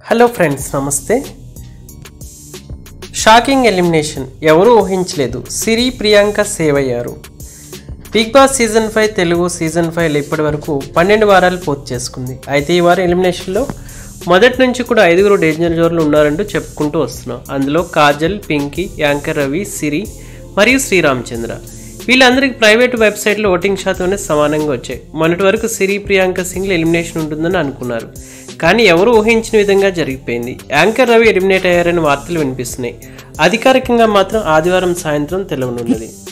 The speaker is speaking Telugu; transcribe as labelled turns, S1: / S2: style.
S1: హలో ఫ్రెండ్స్ నమస్తే షాకింగ్ ఎలిమినేషన్ ఎవరూ ఊహించలేదు సిరి ప్రియాంక సేవ్ అయ్యారు Bigg Boss season five Telugu season five ఇప్పటి వరకు పన్నెండు వారాలు పూర్తి చేసుకుంది అయితే ఈ వారం ఎలిమినేషన్లో మొదటి నుంచి కూడా ఐదుగురు డేంజర్ జోన్లు ఉన్నారంటూ చెప్పుకుంటూ వస్తున్నాం అందులో కాజల్ పింకీ యాంకర్ రవి సిరి మరియు శ్రీరామచంద్ర వీళ్ళందరికీ ప్రైవేట్ వెబ్సైట్లో ఓటింగ్ శాతం అనేది సమానంగా వచ్చాయి మొన్నటి వరకు సిరి ప్రియాంక సింగ్లు ఎలిమినేషన్ ఉంటుందని అనుకున్నారు కానీ ఎవరు ఊహించిన విధంగా జరిగిపోయింది యాంకర్ రవి ఎలిమినేట్ అయ్యారని వార్తలు వినిపిస్తున్నాయి అధికారికంగా మాత్రం ఆదివారం సాయంత్రం తెలవనున్నది